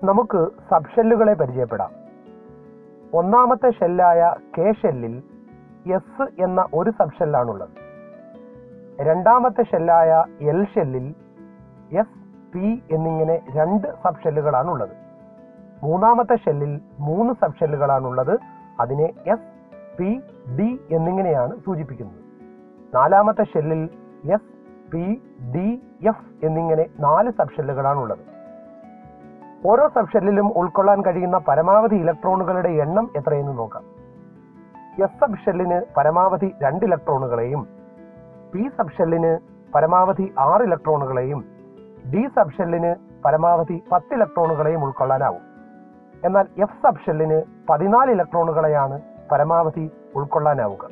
നമുക്ക് സബ്ഷെല്ലുകളെ പരിചയപ്പെടാം ഒന്നാമത്തെ ഷെല്ലായ കെ ഷെല്ലിൽ എസ് എന്ന ഒരു സബ്ഷെല്ലാണുള്ളത് രണ്ടാമത്തെ ഷെല്ലായ എൽ ഷെല്ലിൽ എസ് പി എന്നിങ്ങനെ രണ്ട് സബ്ഷെല്ലുകളാണുള്ളത് മൂന്നാമത്തെ ഷെല്ലിൽ മൂന്ന് സബ്ഷെല്ലുകളാണുള്ളത് അതിനെ എസ് പി ഡി എന്നിങ്ങനെയാണ് സൂചിപ്പിക്കുന്നത് നാലാമത്തെ ഷെല്ലിൽ എസ് പി ഡി എഫ് എന്നിങ്ങനെ നാല് സബ്ഷെല്ലുകളാണുള്ളത് ഓരോ സബ്ഷെല്ലിലും ഉൾക്കൊള്ളാൻ കഴിയുന്ന പരമാവധി ഇലക്ട്രോണുകളുടെ എണ്ണം എത്രയെന്ന് നോക്കാം എസ് സബ്ഷെല്ലിന് പരമാവധി രണ്ട് ഇലക്ട്രോണുകളെയും പി സബ്ഷെല്ലിന് പരമാവധി ആറ് ഇലക്ട്രോണുകളെയും ഡി സബ്ഷെല്ലിന് പരമാവധി പത്ത് ഇലക്ട്രോണുകളെയും ഉൾക്കൊള്ളാനാവും എന്നാൽ എഫ് സബ്ഷെല്ലിന് പതിനാല് ഇലക്ട്രോണുകളെയാണ് പരമാവധി ഉൾക്കൊള്ളാനാവുക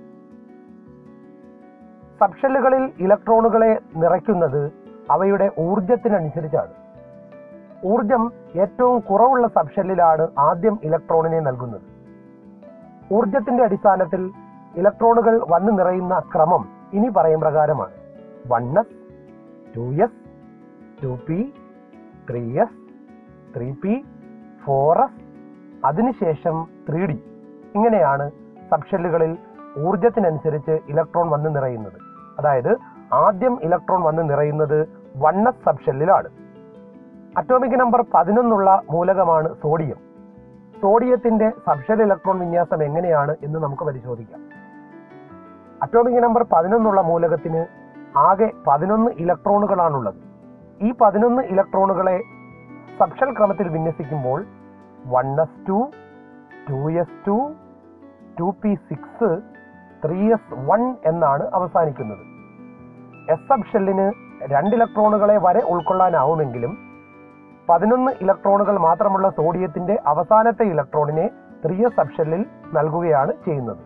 സബ്ഷെല്ലുകളിൽ ഇലക്ട്രോണുകളെ നിറയ്ക്കുന്നത് അവയുടെ ഊർജത്തിനനുസരിച്ചാണ് ഊർജം ഏറ്റവും കുറവുള്ള സബ്ഷെല്ലിലാണ് ആദ്യം ഇലക്ട്രോണിനെ നൽകുന്നത് ഊർജത്തിന്റെ അടിസ്ഥാനത്തിൽ ഇലക്ട്രോണുകൾ വന്നു നിറയുന്ന ക്രമം ഇനി പറയും പ്രകാരമാണ് one S two S two P three S three P four S അതിനുശേഷം ത്രീ ഡി ഇങ്ങനെയാണ് സബ്ഷെല്ലുകളിൽ ഊർജത്തിനനുസരിച്ച് ഇലക്ട്രോൺ വന്ന് നിറയുന്നത് അതായത് ആദ്യം ഇലക്ട്രോൺ വന്ന് നിറയുന്നത് വൺ എസ് സബ്ഷെല്ലിലാണ് അറ്റോമിക് നമ്പർ പതിനൊന്നുള്ള മൂലകമാണ് സോഡിയം സോഡിയത്തിന്റെ സബ്ഷെൽ ഇലക്ട്രോൺ വിന്യാസം എങ്ങനെയാണ് എന്ന് നമുക്ക് പരിശോധിക്കാം അറ്റോമിക് നമ്പർ പതിനൊന്നുള്ള മൂലകത്തിന് ആകെ പതിനൊന്ന് ഇലക്ട്രോണുകളാണുള്ളത് ഈ പതിനൊന്ന് ഇലക്ട്രോണുകളെ സബ്ഷൽ ക്രമത്തിൽ വിന്യസിക്കുമ്പോൾ one S two two S two two P six three S one എന്നാണ് അവസാനിക്കുന്നത് എസ് സബ്ഷെല്ലിന് രണ്ട് ഇലക്ട്രോണുകളെ വരെ ഉൾക്കൊള്ളാനാവുമെങ്കിലും പതിനൊന്ന് ഇലക്ട്രോണുകൾ മാത്രമുള്ള സോഡിയത്തിന്റെ അവസാനത്തെ ഇലക്ട്രോണിനെ ത്രീ എസ് സബ്ഷെല്ലിൽ നൽകുകയാണ് ചെയ്യുന്നത്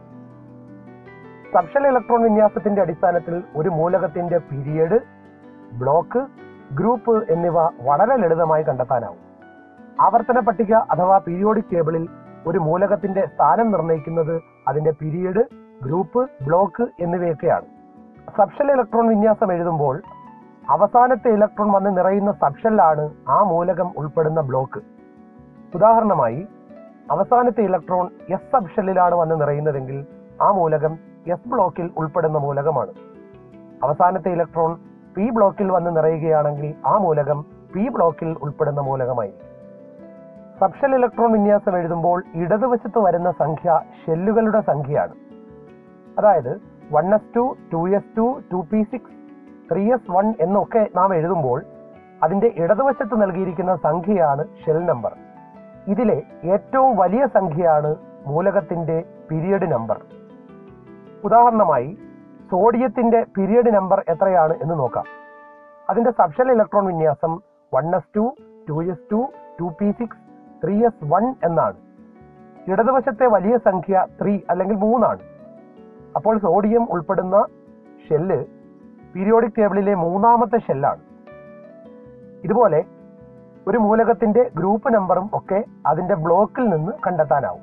സബ്ഷെൽ ഇലക്ട്രോൺ വിന്യാസത്തിന്റെ അടിസ്ഥാനത്തിൽ ഒരു മൂലകത്തിന്റെ പീരിയഡ് ബ്ലോക്ക് ഗ്രൂപ്പ് എന്നിവ വളരെ ലളിതമായി കണ്ടെത്താനാവും ആവർത്തന പട്ടിക അഥവാ പീരിയോഡിക് ടേബിളിൽ ഒരു മൂലകത്തിന്റെ സ്ഥാനം നിർണ്ണയിക്കുന്നത് അതിന്റെ പീരിയഡ് ഗ്രൂപ്പ് ബ്ലോക്ക് എന്നിവയൊക്കെയാണ് സബ്ഷെൽ ഇലക്ട്രോൺ വിന്യാസം എഴുതുമ്പോൾ അവസാനത്തെ ഇലക്ട്രോൺ വന്ന് നിറയുന്ന സബ്ഷെല്ലാണ് ആ മൂലകം ഉൾപ്പെടുന്ന ബ്ലോക്ക് ഉദാഹരണമായി അവസാനത്തെ ഇലക്ട്രോൺ എസ് സബ്ഷെല്ലിലാണ് വന്ന് നിറയുന്നതെങ്കിൽ ആ മൂലകം എസ് ബ്ലോക്കിൽ ഉൾപ്പെടുന്ന മൂലകമാണ് അവസാനത്തെ ഇലക്ട്രോൺ പി ബ്ലോക്കിൽ വന്ന് നിറയുകയാണെങ്കിൽ ആ മൂലകം പി ബ്ലോക്കിൽ ഉൾപ്പെടുന്ന മൂലകമായിരിക്കും സബ്ഷെൽ ഇലക്ട്രോൺ വിന്യാസം എഴുതുമ്പോൾ ഇടതുവശത്ത് വരുന്ന സംഖ്യ ഷെല്ലുകളുടെ സംഖ്യയാണ് അതായത് one S two two S two two P six three S one എന്നൊക്കെ നാം എഴുതുമ്പോൾ അതിന്റെ ഇടതുവശത്ത് നൽകിയിരിക്കുന്ന സംഖ്യയാണ് ഷെൽ നമ്പർ ഇതിലെ ഏറ്റവും വലിയ സംഖ്യയാണ് മൂലകത്തിന്റെ പീരിയഡ് നമ്പർ ഉദാഹരണമായി സോഡിയത്തിന്റെ പീരിയഡ് നമ്പർ എത്രയാണ് എന്ന് നോക്കാം അതിന്റെ സബ്ഷൽ ഇലക്ട്രോൺ വിന്യാസം one S two two S two two P six three S one എന്നാണ് ഇടതുവശത്തെ വലിയ സംഖ്യ ത്രീ അല്ലെങ്കിൽ മൂന്നാണ് അപ്പോൾ സോഡിയം ഉൾപ്പെടുന്ന ഷെല്ല് പീരിയോഡിക് ടേബിളിലെ മൂന്നാമത്തെ ഷെല്ലാണ് ഇതുപോലെ ഒരു മൂലകത്തിന്റെ ഗ്രൂപ്പ് നമ്പറും ഒക്കെ അതിന്റെ ബ്ലോക്കിൽ നിന്ന് കണ്ടെത്താനാവും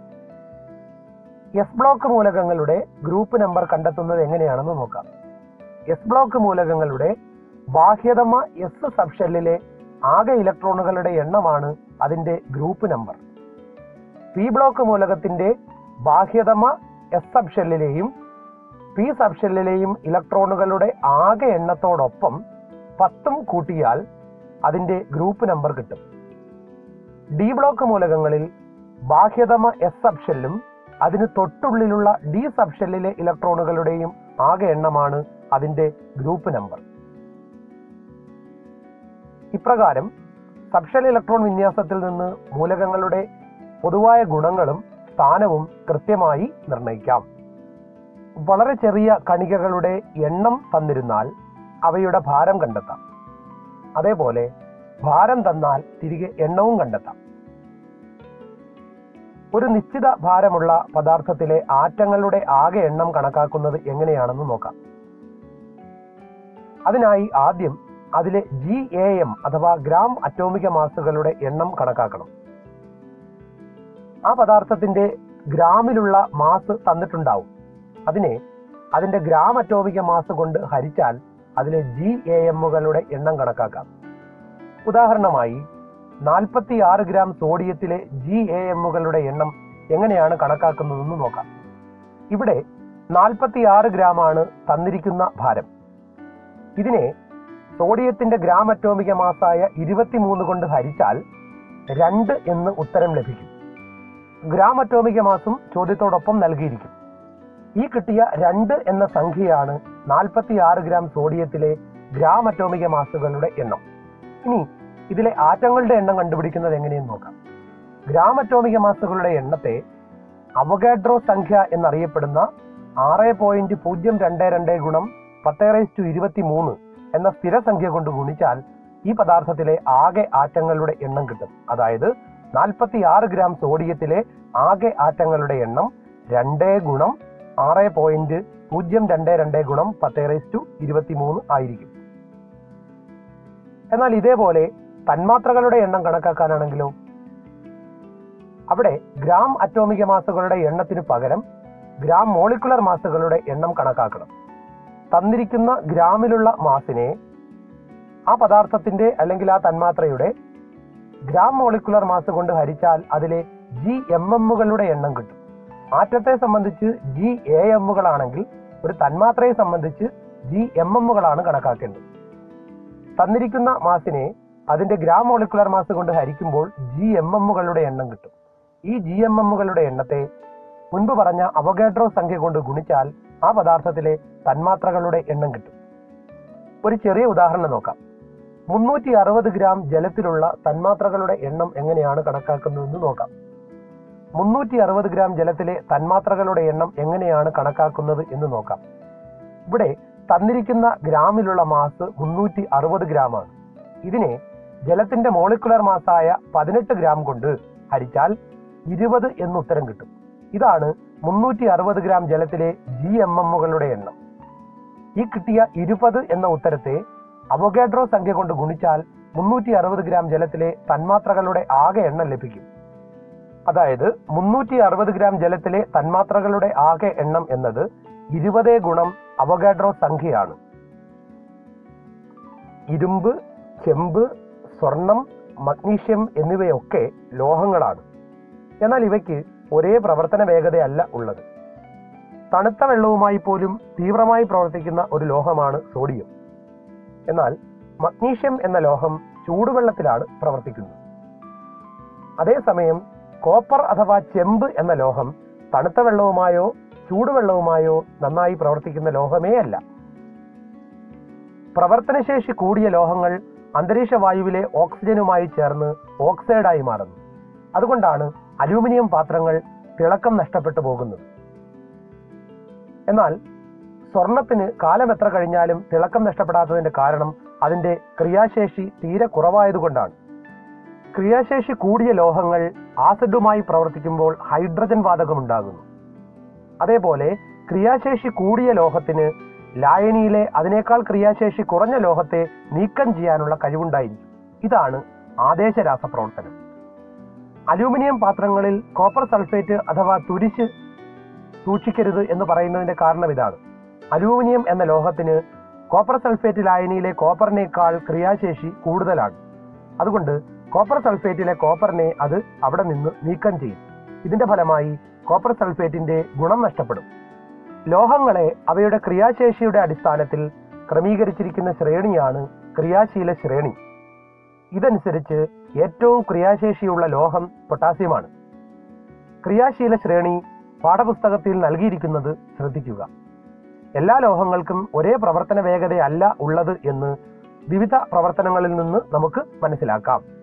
എസ് ബ്ലോക്ക് മൂലകങ്ങളുടെ ഗ്രൂപ്പ് നമ്പർ കണ്ടെത്തുന്നത് എങ്ങനെയാണെന്ന് നോക്കാം എസ് ബ്ലോക്ക് മൂലകങ്ങളുടെ ബാഹ്യതമ എസ് സബ്ഷെല്ലിലെ ആകെ ഇലക്ട്രോണുകളുടെ എണ്ണമാണ് അതിന്റെ ഗ്രൂപ്പ് നമ്പർ പി ബ്ലോക്ക് മൂലകത്തിന്റെ ബാഹ്യതമ എസ് സബ്ഷെല്ലിലെയും പി സബ്ഷെല്ലിലെയും ഇലക്ട്രോണുകളുടെ ആകെ എണ്ണത്തോടൊപ്പം പത്തും കൂട്ടിയാൽ അതിന്റെ ഗ്രൂപ്പ് നമ്പർ കിട്ടും ഡി ബ്ലോക്ക് മൂലകങ്ങളിൽ ബാഹ്യതമ എസ് സബ്ഷെല്ലും അതിന് തൊട്ടുള്ളിലുള്ള ഡി സബ്ഷെല്ലിലെ ഇലക്ട്രോണുകളുടെയും ആകെ എണ്ണമാണ് അതിന്റെ ഗ്രൂപ്പ് നമ്പർ ഇപ്രകാരം സബ്ഷെൽ ഇലക്ട്രോൺ വിന്യാസത്തിൽ നിന്ന് മൂലകങ്ങളുടെ പൊതുവായ ഗുണങ്ങളും സ്ഥാനവും കൃത്യമായി നിർണ്ണയിക്കാം വളരെ ചെറിയ കണികകളുടെ എണ്ണം തന്നിരുന്നാൽ അവയുടെ ഭാരം കണ്ടെത്താം അതേപോലെ ഭാരം തന്നാൽ തിരികെ എണ്ണവും കണ്ടെത്താം ഒരു നിശ്ചിത ഭാരമുള്ള പദാർത്ഥത്തിലെ ആറ്റങ്ങളുടെ ആകെ എണ്ണം കണക്കാക്കുന്നത് എങ്ങനെയാണെന്ന് നോക്കാം അതിനായി ആദ്യം അതിലെ ജി എ എം അഥവാ ഗ്രാം അറ്റോമിക മാസുകളുടെ എണ്ണം കണക്കാക്കണം ആ പദാർത്ഥത്തിന്റെ ഗ്രാമിലുള്ള മാസ് തന്നിട്ടുണ്ടാവും അതിനെ അതിന്റെ ഗ്രാം അറ്റോമിക മാസ് കൊണ്ട് ഹരിച്ചാൽ അതിലെ ജി എ എമ്മുകളുടെ എണ്ണം കണക്കാക്കാം ഉദാഹരണമായി നാൽപ്പത്തി ആറ് ഗ്രാം സോഡിയത്തിലെ ജി എ എമ്മുകളുടെ എണ്ണം എങ്ങനെയാണ് കണക്കാക്കുന്നതെന്ന് നോക്കാം ഇവിടെ നാൽപ്പത്തി ആറ് ഗ്രാമാണ് തന്നിരിക്കുന്ന ഭാരം ഇതിനെ സോഡിയത്തിന്റെ ഗ്രാം അറ്റോമിക മാസായ ഇരുപത്തിമൂന്ന് കൊണ്ട് ഹരിച്ചാൽ രണ്ട് എന്ന് ഉത്തരം ലഭിക്കും ഗ്രാം അറ്റോമിക മാസും ചോദ്യത്തോടൊപ്പം നൽകിയിരിക്കും ഈ കിട്ടിയ രണ്ട് എന്ന സംഖ്യയാണ് നാൽപ്പത്തി ആറ് ഗ്രാം സോഡിയത്തിലെ ഗ്രാം അറ്റോമിക മാസുകളുടെ എണ്ണം ഇനി ഇതിലെ ആറ്റങ്ങളുടെ എണ്ണം കണ്ടുപിടിക്കുന്നത് എങ്ങനെയെന്ന് നോക്കാം ഗ്രാം അറ്റോമിക മാസുകളുടെ എണ്ണത്തെ അവഗാഡ്രോ സംഖ്യ എന്നറിയപ്പെടുന്ന ആറ് പോയിന്റ് പൂജ്യം രണ്ട് രണ്ട് ഗുണം പത്ത് റൈസ് ടു ഇരുപത്തി മൂന്ന് എന്ന സ്ഥിരസംഖ്യ കൊണ്ട് ഗുണിച്ചാൽ ഈ പദാർത്ഥത്തിലെ ആകെ ആറ്റങ്ങളുടെ എണ്ണം കിട്ടും അതായത് നാൽപ്പത്തി ആറ് ഗ്രാം സോഡിയത്തിലെ ആകെ ആറ്റങ്ങളുടെ എണ്ണം രണ്ട് ഗുണം ആറ് പോയിന്റ് പൂജ്യം രണ്ട് രണ്ട് ഗുണം പത്ത് റൈസ് ടു ഇരുപത്തി മൂന്ന് ആയിരിക്കും എന്നാൽ ഇതേപോലെ തന്മാത്രകളുടെ എണ്ണം കണക്കാക്കാനാണെങ്കിലോ അവിടെ ഗ്രാം അറ്റോമിക മാസുകളുടെ എണ്ണത്തിന് പകരം ഗ്രാം മോളിക്കുലർ മാസുകളുടെ എണ്ണം കണക്കാക്കണം തന്നിരിക്കുന്ന ഗ്രാമിലുള്ള മാസിനെ ആ പദാർത്ഥത്തിന്റെ അല്ലെങ്കിൽ ആ തന്മാത്രയുടെ ഗ്രാം മോളിക്കുലർ മാസ് കൊണ്ട് ഹരിച്ചാൽ അതിലെ ജി എം എമ്മുകളുടെ എണ്ണം കിട്ടും ആറ്റത്തെ സംബന്ധിച്ച് ജി എ എമ്മുകളാണെങ്കിൽ ഒരു തന്മാത്രയെ സംബന്ധിച്ച് ജി എം എമ്മുകളാണ് കണക്കാക്കേണ്ടത് തന്നിരിക്കുന്ന മാസിനെ അതിന്റെ ഗ്രാം മോളിക്കുലർ മാസ് കൊണ്ട് ഹരിക്കുമ്പോൾ ജി എം എമ്മുകളുടെ എണ്ണം കിട്ടും ഈ ജി എം എമ്മുകളുടെ എണ്ണത്തെ മുൻപ് പറഞ്ഞ അവഗാഡ്രോ സംഖ്യ കൊണ്ട് ഗുണിച്ചാൽ ആ പദാർത്ഥത്തിലെ തന്മാത്രകളുടെ എണ്ണം കിട്ടും ഒരു ചെറിയ ഉദാഹരണം നോക്കാം മുന്നൂറ്റി അറുപത് ഗ്രാം ജലത്തിലുള്ള തന്മാത്രകളുടെ എണ്ണം എങ്ങനെയാണ് കണക്കാക്കുന്നതെന്ന് നോക്കാം മുന്നൂറ്റി അറുപത് ഗ്രാം ജലത്തിലെ തന്മാത്രകളുടെ എണ്ണം എങ്ങനെയാണ് കണക്കാക്കുന്നത് എന്ന് നോക്കാം ഇവിടെ തന്നിരിക്കുന്ന ഗ്രാമിലുള്ള മാസ് മുന്നൂറ്റി അറുപത് ഗ്രാം ആണ് ഇതിനെ ജലത്തിന്റെ മോളിക്കുലർ മാസായ പതിനെട്ട് ഗ്രാം കൊണ്ട് ഹരിച്ചാൽ ഇരുപത് എന്ന് ഉത്തരം കിട്ടും ഇതാണ് മുന്നൂറ്റി അറുപത് ഗ്രാം ജലത്തിലെ ജി എം എമ്മുകളുടെ എണ്ണം ഈ കിട്ടിയ ഇരുപത് എന്ന ഉത്തരത്തെ അവഗാഡ്രോ സംഖ്യ കൊണ്ട് ഗുണിച്ചാൽ മുന്നൂറ്റി അറുപത് ഗ്രാം ജലത്തിലെ തന്മാത്രകളുടെ ആകെ എണ്ണം ലഭിക്കും അതായത് മുന്നൂറ്റി അറുപത് ഗ്രാം ജലത്തിലെ തന്മാത്രകളുടെ ആകെ എണ്ണം എന്നത് ഇരുപത് ഗുണം അവഗാഡ്രോ സംഖ്യയാണ് ഇരുമ്പ് ചെമ്പ് സ്വർണം മഗ്നീഷ്യം എന്നിവയൊക്കെ ലോഹങ്ങളാണ് എന്നാൽ ഇവയ്ക്ക് ഒരേ പ്രവർത്തന വേഗതയല്ല ഉള്ളത് തണുത്ത വെള്ളവുമായി പോലും തീവ്രമായി പ്രവർത്തിക്കുന്ന ഒരു ലോഹമാണ് സോഡിയം എന്നാൽ മഗ്നീഷ്യം എന്ന ലോഹം ചൂടുവെള്ളത്തിലാണ് പ്രവർത്തിക്കുന്നത് അതേസമയം കോപ്പർ അഥവാ ചെമ്പ് എന്ന ലോഹം തണുത്ത വെള്ളവുമായോ ചൂടുവെള്ളവുമായോ നന്നായി പ്രവർത്തിക്കുന്ന ലോഹമേ അല്ല പ്രവർത്തനശേഷി കൂടിയ ലോഹങ്ങൾ അന്തരീക്ഷ വായുവിലെ ഓക്സിജനുമായി ചേർന്ന് ഓക്സൈഡായി മാറുന്നു അതുകൊണ്ടാണ് അലൂമിനിയം പാത്രങ്ങൾ തിളക്കം നഷ്ടപ്പെട്ടു പോകുന്നത് എന്നാൽ സ്വർണത്തിന് കാലം എത്ര കഴിഞ്ഞാലും തിളക്കം നഷ്ടപ്പെടാത്തതിന്റെ കാരണം അതിന്റെ ക്രിയാശേഷി തീരെ കുറവായതുകൊണ്ടാണ് ക്രിയാശേഷി കൂടിയ ലോഹങ്ങൾ ആസിഡുമായി പ്രവർത്തിക്കുമ്പോൾ ഹൈഡ്രജൻ വാതകം ഉണ്ടാകുന്നു അതേപോലെ ക്രിയാശേഷി കൂടിയ ലോഹത്തിന് ലായനിയിലെ അതിനേക്കാൾ ക്രിയാശേഷി കുറഞ്ഞ ലോഹത്തെ നീക്കം ചെയ്യാനുള്ള കഴിവുണ്ടായിരിക്കും ഇതാണ് ആദേശ രാസപ്രവർത്തനം അലൂമിനിയം പാത്രങ്ങളിൽ കോപ്പർ സൾഫേറ്റ് അഥവാ തുരിശ് സൂക്ഷിക്കരുത് എന്ന് പറയുന്നതിന്റെ കാരണം ഇതാണ് അലൂമിനിയം എന്ന ലോഹത്തിന് കോപ്പർ സൾഫേറ്റ് ലായനിയിലെ കോപ്പറിനേക്കാൾ ക്രിയാശേഷി കൂടുതലാണ് അതുകൊണ്ട് കോപ്പർ സൾഫേറ്റിലെ കോപ്പറിനെ അത് അവിടെ നിന്ന് നീക്കം ചെയ്യും ഇതിന്റെ ഫലമായി കോപ്പർ സൾഫേറ്റിന്റെ ഗുണം നഷ്ടപ്പെടും ലോഹങ്ങളെ അവയുടെ ക്രിയാശേഷിയുടെ അടിസ്ഥാനത്തിൽ ക്രമീകരിച്ചിരിക്കുന്ന ശ്രേണിയാണ് ക്രിയാശീല ശ്രേണി ഇതനുസരിച്ച് ഏറ്റവും ക്രിയാശേഷിയുള്ള ലോഹം പൊട്ടാസ്യമാണ് ക്രിയാശീല ശ്രേണി പാഠപുസ്തകത്തിൽ നൽകിയിരിക്കുന്നത് ശ്രദ്ധിക്കുക എല്ലാ ലോഹങ്ങൾക്കും ഒരേ പ്രവർത്തന വേഗതയല്ല ഉള്ളത് എന്ന് വിവിധ പ്രവർത്തനങ്ങളിൽ നിന്ന് നമുക്ക് മനസ്സിലാക്കാം